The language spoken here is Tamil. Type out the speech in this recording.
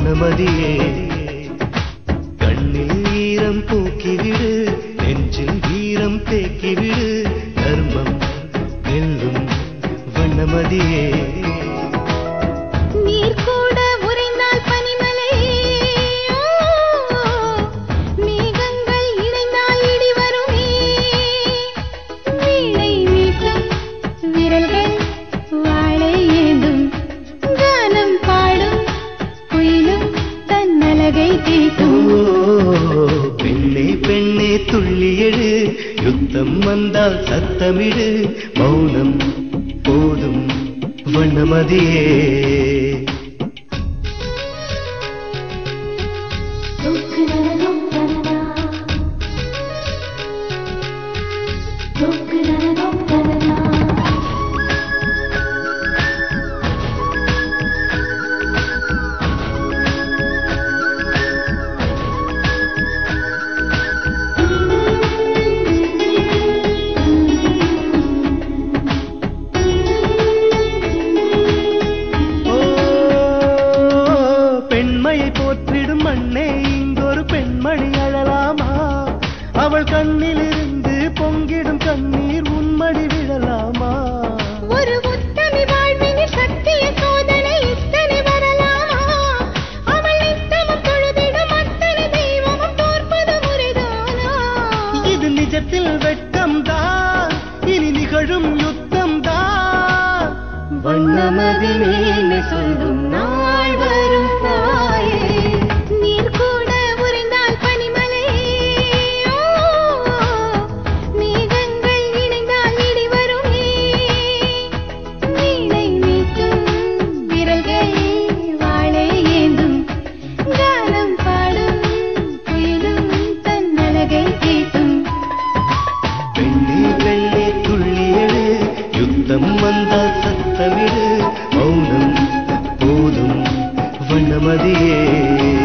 வண்ணமதியே கண்ணில் ஈரம் பூக்கிவிடு நெஞ்சில் வீரம் தேக்கிவிடு தர்மம் வெல்லும் வண்ணமதியே நீர் கூட உறைந்தால் பனிமலை மேகங்கள் இணைந்தால் இடி வருமே வீணை மீட்டும் விரல்கள் வாழை ஏந்தும் கானம் பாடும் குயிலும் தன் அழகை தீட்டும் ஓ, பெண்ணே பெண்ணே துள்ளி எழு யுத்தம் வந்தால் சத்தமிடு மௌனம் போதும் வண்ணமதியே ஓ, பெண்மையை போற்றிடும் மண்ணே இங்கொரு பெண்மணி அழலாமா அவள் கண்ணிலிருந்து பொங்கிடும் கண்ணீர் உன்மடி விழலாமா ஒரு உத்தமி வாழ்வினில் சத்திய சோதனை இத்தனை வரலாமா அவள் நித்தமும் தொழுதிடும் அத்தனை தெய்வமும் தோற்பது முறைதானா இது நிஜத்தில் வெட்கம் தான் இனி நிகழும் யுத்தம் தான் வண்ணமதி மேன்மை சொல்லும் நாள் வரும் தாயே நீர் கூட உறைந்தால் பனிமலை மேகங்கள் இணைந்தால் இடி வருமே வீணை மீட்டும் விரல்கள் வாழை ஏந்தும் கானம் பாடும் குயிலும் தன் அழகை தீட்டும் பெண்ணே பெண்ணே துள்ளியடு யுத்தம் வந்தால் சத்தமிடு மௌனம் போதும் வண்ணமதியே